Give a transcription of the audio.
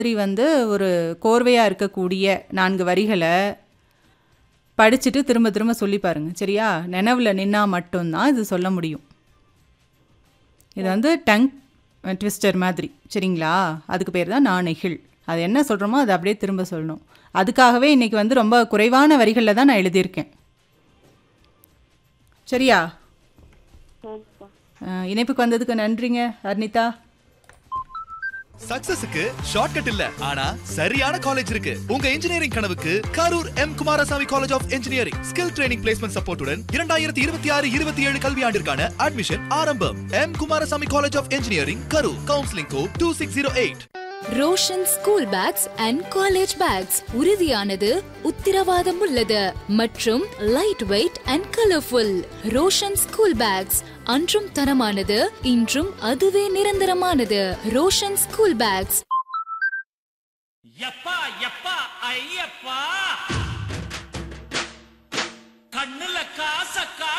மாதிரி வந்து ஒரு கோர்வையாக இருக்கக்கூடிய நான்கு வரிகளை படிச்சுட்டு திரும்ப திரும்ப சொல்லி பாருங்க சரியா நினைவில் நின்னா மட்டும்தான் இது சொல்ல முடியும் இது வந்து டங் ட்விஸ்டர் மாதிரி சரிங்களா அதுக்கு பேர் தான் நாணெகிழ் அது என்ன சொல்கிறோமோ அதை அப்படியே திரும்ப சொல்லணும் அதுக்காகவே இன்றைக்கி வந்து ரொம்ப குறைவான வரிகளில் தான் நான் எழுதியிருக்கேன் சரியா சரிப்பா அஹ், இணைப்புக்கு வந்ததுக்கு நன்றிங்க அர்னிதா சக்சஸுக்கு ஷார்ட்கட் இல்ல ஆனா சரியான காலேஜ் இருக்கு உங்க இன்ஜினியரிங் கனவுக்கு Karur M Kumarasamy college of engineering skill training placement சப்போர்ட்டுடன் இரண்டாயிரத்தி இருபத்தி ஆறு இருபத்தி ஏழு கல்வியாண்டிற்கான அட்மிஷன் ஆரம்பம் M Kumarasamy college of engineering Karur counselling code two six zero eight Roshan school bags and college bags உறுதியானது உத்திரவாதம் உள்ளது மற்றும் light weight and colourful Roshan school bags அன்றும் தரமானது இன்றும் அதுவே நிரந்தரமானது ரோஷன் ஸ்கூல் பேக்ஸ் எப்பா எப்பா ஐயப்பா கண்ணுல காச